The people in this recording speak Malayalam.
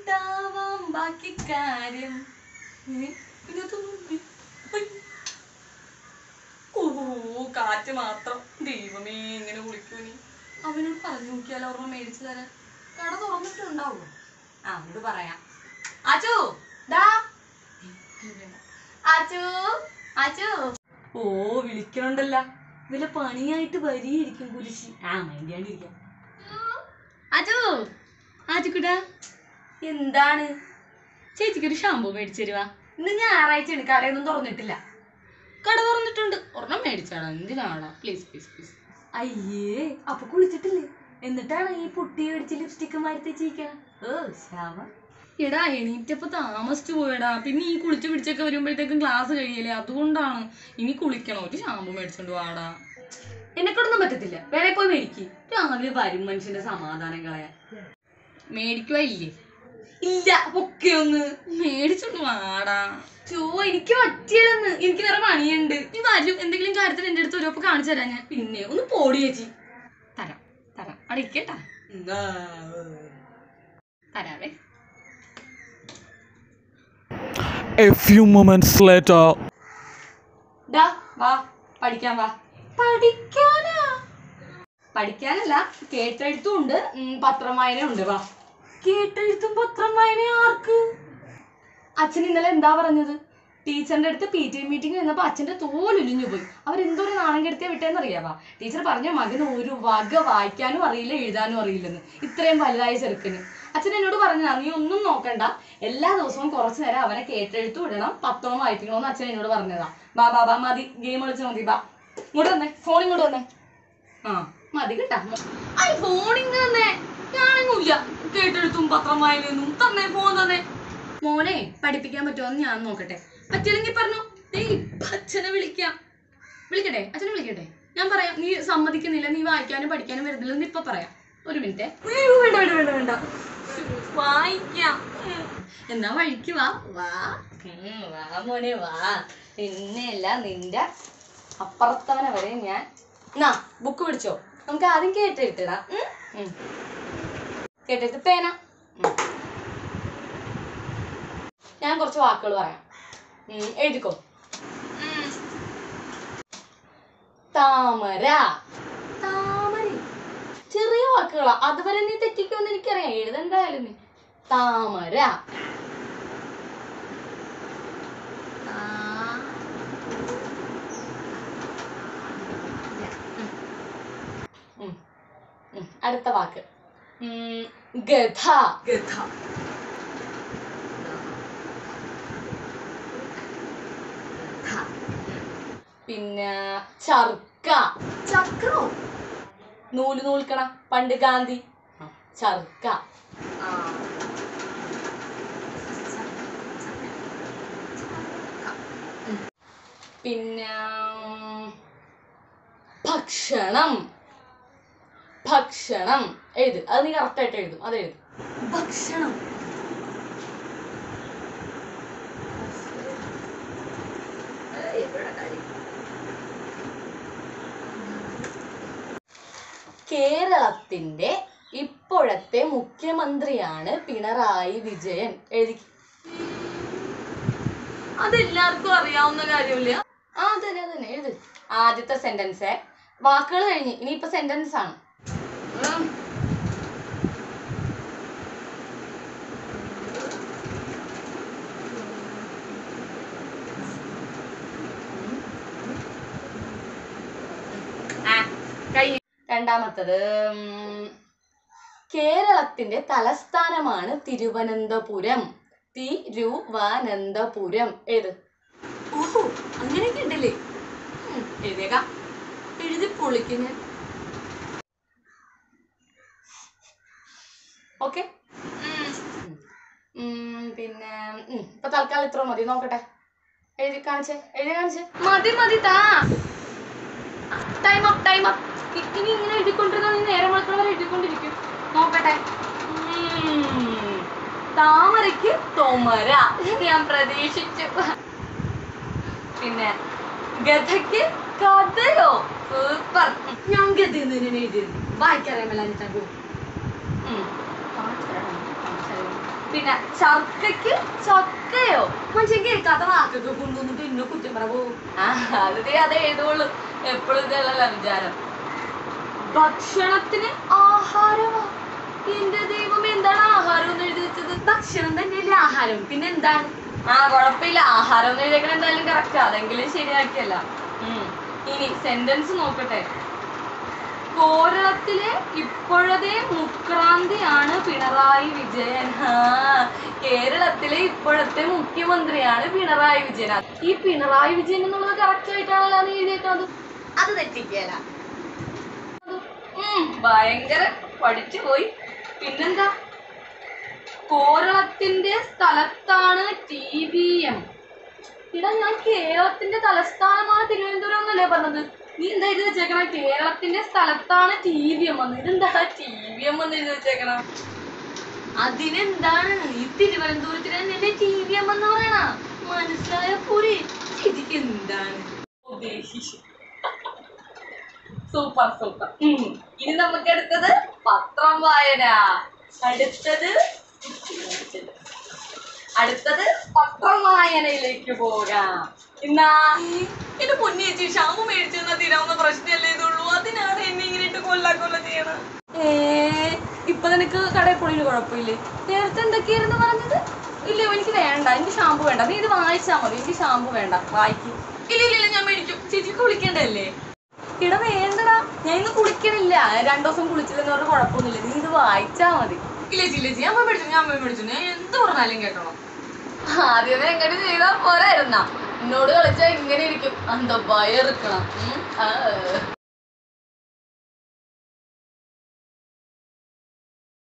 എന്നിട്ടാവാം ബാക്കി കാര്യം ഏ? ഇതിനകത്തൊന്നുമില്ലേ? ഹൈ. ഓ കാറ്റ് മാത്രം ദൈവമേ എങ്ങനെ കുളിക്കൂ നീ അവനോട് പറഞ്ഞു നോക്കിയാലോ ഓർമ്മ മേടിച്ചു തരാൻ കട തുറന്നിട്ടുണ്ടാവോ ആ അവനോട് പറയാം ആച്ചു ദാ ആച്ചു ആച്ചു ഓ വിളിക്കണുണ്ടല്ല വല്ല പണിയായിട്ട് വരികയായിരിക്കും കുരിശി ആ മൈൻഡിയാണ്ടിരിക്കാം ആച്ചു ആച്ചുക്കുട്ടാ എന്താണ് ചേച്ചിക്ക് ഒരു ഷാമ്പു മേടിച്ചു തരുവാ ഇന്ന് ഞായറാഴ്ചയാണ് കടയൊന്നും തുറന്നിട്ടില്ല കട തുറന്നിട്ടുണ്ട് ഒരെണ്ണം മേടിച്ചാടാ എന്തിനാടാ പ്ലീസ് പ്ലീസ് പ്ലീസ് അയ്യേ അപ്പൊ കുളിച്ചിട്ടില്ലേ എന്നിട്ടാണ് ഈ പൊട്ടി അടിച്ച് ലിപ്സ്റ്റിക്ക് മാറ്റി തേച്ചിരിക്കണ ഓ ശ്യാമ എടാ എണീറ്റപ്പോ താമസിച്ചു പോയടാ പിന്നെ ഈ കുളിച്ച് പിടിച്ചൊക്കെ വരുമ്പോഴത്തേക്കും ക്ലാസ് കഴിയല്ലേ അതുകൊണ്ടാണ് ഇനി കുളിക്കണം ഒരു ഷാമ്പു മേടിച്ചോണ്ട് വാടാ എന്നെ കൊണ്ടൊന്നും പറ്റത്തില്ല വേറെ പോയി മേടിക്ക് രാവിലെ വരും മനുഷ്യന്റെ സമാധാനം കളയാൻ മേടിക്കുവാ ഇല്ലേ ഇല്ല പൊക്കെ ഒന്ന് മേടിച്ചോണ്ട് വാടാ ചോ എനിക്ക് പറ്റിയതെന്ന് എനിക്ക് വേറെ പണിയുണ്ട് നീ വരും എന്തെങ്കിലും കാര്യത്തിന് എന്റെ അടുത്ത് വരുമ്പോ കാണിച്ചു തരാം ഞാൻ പിന്നെ ഒന്ന് പോടി ചേച്ചി തരാം തരാം അവിടെ ഇരിക്കട്ടാ തരാവേ A few moments later. ഡാ വാ പഠിക്കാൻ വാ പഠിക്കാനാ പഠിക്കാനല്ല കേട്ടെഴുത്തും ഉണ്ട് ഉം, പത്രം വായനയും ഉണ്ട് വാ കേട്ടെഴുത്തും പത്രം വായനയും ആർക്ക് അച്ഛൻ ഇന്നലെ എന്താ പറഞ്ഞത് ടീച്ചറിന്റെ അടുത്ത് പി ടി എ മീറ്റിംഗ് വന്നപ്പോ അച്ഛന്റെ തോലുലിഞ്ഞു പോയി അവരെന്തോരം നാണം കെടുത്തിയ വിട്ടേന്ന് അറിയാവാ ടീച്ചർ പറഞ്ഞ മകന് ഒരു വക വായിക്കാനും അറിയില്ല എഴുതാനും അറിയില്ലെന്ന് ഇത്രയും വലുതായ ചെറുക്കന് അച്ഛൻ എന്നോട് പറഞ്ഞതാ നീ ഒന്നും നോക്കണ്ട എല്ലാ ദിവസവും കുറച്ചു നേരം അവനെ കേട്ടെഴുത്തു വിടണം പത്രവും വായിപ്പിക്കണമെന്ന് അച്ഛൻ എന്നോട് പറഞ്ഞതാ ബാ ബാ ബാ മതി ഗെയിം കളിച്ചാൽ മതി ബാ ഇങ്ങോട്ട് വന്നേ ഫോൺ ഇങ്ങോട്ട് വന്നേ ആ മതി കേട്ടാ ഐ ഫോൺ ഇങ്ങ് തന്നെ ഞാനൊന്നുമില്ല കേട്ടെഴുത്തും പത്രം വായനയൊന്നും തന്നെ ഫോൺ തന്നെ മോനെ പഠിപ്പിക്കാൻ പറ്റുമോ എന്ന് ഞാൻ നോക്കട്ടെ പറ്റില്ലെങ്കിൽ പറഞ്ഞു ഏയ് ഇപ്പൊ അച്ഛനെ വിളിക്കാം വിളിക്കട്ടെ അച്ഛനെ വിളിക്കട്ടെ ഞാൻ പറയാം നീ സമ്മതിക്കുന്നില്ല നീ വായിക്കാനും പഠിക്കാനും വരുന്നില്ലെന്ന് ഇപ്പൊ പറയാം ഒരു മിനിറ്റ് വേണ്ട വേണ്ട വേണ്ട വേണ്ട വായിക്കാം ഉം. എന്നാ വഴിക്ക് വാ വാ ഉം, വാ മോനെ വാ പിന്നെയല്ല നിന്റെ അപ്പുറത്തവനെ വരെ ഞാൻ എന്നാ ബുക്ക് പിടിച്ചോ നമുക്ക് ആദ്യം കേട്ടെഴുത്തിടാം കേട്ടെഴുത്ത് പേന ഉം. ഞാൻ കുറച്ച് വാക്കുകൾ പറയാം ഉം, എഴുതിക്കോ ഉം. താമര താമര ചെറിയ വാക്കുകളാ അതുവരെ നീ തെറ്റിക്കുമെന്ന് എനിക്കറിയാം എഴുതെന്തായാലും നീ താമര താ- ഉം. ഉം. അടുത്ത വാക്ക് ഉം, ഗധ ഗധ പിന്നെ ചർക്ക ചക്രോ നൂല് നൂൽക്കണ പണ്ട് ഗാന്ധി ചർക്ക ഉം. പിന്നെ ഉം, ഭക്ഷണം ഭക്ഷണം എഴുത് അത് നീ കറക്റ്റായിട്ട് എഴുതും അത് എഴുതും ഭക്ഷണം കേരളത്തിന്റെ ഇപ്പോഴത്തെ മുഖ്യമന്ത്രിയാണ് പിണറായി വിജയൻ എഴുതി അതെല്ലാവർക്കും അറിയാവുന്ന കാര്യമില്ല ആ അതന്നെ അതന്നെ എഴുത് ആദ്യത്തെ സെന്റൻസ് വാക്കുകൾ കഴിഞ്ഞ് ഇനിയിപ്പോ സെന്റൻസ് ആണ് ഉം. ആ, കഴിഞ്ഞു രണ്ടാമത്തത് ഉം, കേരളത്തിന്റെ തലസ്ഥാനമാണ് തിരുവനന്തപുരം തിരുവനന്തപുരം ഏത് ഓഹോ അങ്ങനെയൊക്കെ ഉണ്ടല്ലേ ഉം, എഴുതിയേക്കാം എഴുതി പൊളിക്കുന്ന ഓക്കെ പിന്നെ ഉം, ഇപ്പൊ തൽക്കാലം ഇത്ര മതി നോക്കട്ടെ എഴുതി കാണിച്ചേ എഴുതി കാണിച്ചേ മതി മതി താ ടൈം അപ്പ് ടൈം അപ്പ് ഇനി ഇങ്ങനെ എഴുതിക്കൊണ്ടിരുന്ന നീ നേരം വെളുക്കണ വരെ എഴുതിക്കൊണ്ടിരിക്കും നോക്കട്ടെ ഉം. താമരയ്ക്ക് തോമര ഞാൻ പ്രതീക്ഷിച്ചു പിന്നെ ഗധയ്ക്ക് കഥയോ സൂപ്പർ ഞാൻ ഗത എഴുതിയിരുന്നു വായിക്കറിയാമല്ലോ അനിച്ചാ പിന്നെ ചർക്കയ്ക്ക് ചക്കയോ മനുഷ്യൻ കേൾക്കാത്ത വാക്കൊക്കെ കൊണ്ടുവന്നിട്ട് ഇന്നെ കുറ്റം പറ പോവും ആ അത് ദേ അത് എഴുതുള്ളൂ എപ്പോഴും ഇതല്ല വിചാരം ഭക്ഷണത്തിന് ആഹാരമോ എന്റെ ദൈവം എന്താണ് ആഹാരം എന്ന് എഴുതി വെച്ചത് ഭക്ഷണം തന്നെയല്ലേ ആഹാരം പിന്നെ എന്താണ് ആ കുഴപ്പമില്ല ആഹാരം എന്ന് എഴുതിയേക്കണ എന്തായാലും കറക്റ്റ് അതെങ്കിലും ശരിയാക്കിയല്ല ഉം. ഇനി സെന്റൻസ് നോക്കട്ടെ കേരളത്തിലെ ഇപ്പോഴത്തെ മുക്രാന്തിയാണ് പിണറായി വിജയൻ ആ കേരളത്തിലെ ഇപ്പോഴത്തെ മുഖ്യമന്ത്രിയാണ് പിണറായി വിജയൻ ഈ പിണറായി വിജയൻ എന്നുള്ളത് കറക്റ്റ് ആയിട്ടാണല്ലോ നീ എഴുതിയേക്കുന്നത് അത് തെറ്റിക്കല ഭയങ്കര പഠിച്ചു പോയി പിന്നെന്താ കേരളത്തിന്റെ സ്ഥലത്താണ് ടി വി എം ഇടാ ഞാൻ കേരളത്തിന്റെ തലസ്ഥാനമാണ് തിരുവനന്തപുരം എന്നല്ലേ പറഞ്ഞത് നീ എന്താ ഇത് വെച്ചേക്കണ കേരളത്തിന്റെ സ്ഥലത്താണ് ടി വി എം എന്ന് ഇതെന്താ ടി വി എം എന്ന് എഴുതി വെച്ചേക്കണ അതിനെന്താണ് ഈ തിരുവനന്തപുരത്തിന് തന്നെ ടി വി എം എന്ന് പറയണ മനസ്സിലായ പോരെ ഇതിക്ക് എന്താണ് ഉദ്ദേശിച്ചു സൂപ്പർ സൂപ്പർ ഇനി നമുക്ക് അടുത്തത് പത്രം വായന അടുത്തത് അടുത്തത് പത്രം വായനയിലേക്ക് പോകാം എന്നാ എന്റെ പൊന്നേച്ചി ഷാമു മേടിച്ചു തന്നാ തീരാവുന്ന പ്രശ്നമല്ലേ ഇതുള്ളൂ അതിനാണ് എന്നെ ഇങ്ങനെ ഇട്ട് കൊല്ലാ കൊല്ല ചെയ്യണം ഏ ഇപ്പൊ നിനക്ക് കടയിൽ പോണതിന് കുഴപ്പമില്ലേ നേരത്തെ എന്തൊക്കെയായിരുന്നു പറഞ്ഞത് ഇല്ല എനിക്ക് വേണ്ട എനിക്ക് ഷാമ്പു വേണ്ട നീ ഇത് വായിച്ചാ മതി എനിക്ക് ഷാമ്പു വേണ്ട വായിക്കും ഇല്ല ഇല്ല ഇല്ല ഞാൻ മേടിക്കും ചേച്ചിക്ക് കുളിക്കണ്ടല്ലേ ഇട വേണ്ടടാ ഞാൻ ഇന്ന് കുളിക്കണില്ല രണ്ടു ദിവസം കുളിച്ചില്ലെന്ന് പറഞ്ഞ കുഴപ്പമൊന്നുമില്ല നീ ഇത് വായിച്ചാ മതി ഇല്ല ചേച്ചി ഇല്ല ചേച്ചി ഞാൻ പോയി മേടിച്ചു ഞാൻ പോയി മേടിച്ചു ഞാൻ എന്ത് പറഞ്ഞാലും കേട്ടോളാം ആദ്യമേ എങ്ങനെ ചെയ്താൽ പോരായിരുന്ന എന്നോട് കളിച്ചാൽ ഇങ്ങനെ ഇരിക്കും അന്ത ഭയറുക്കണം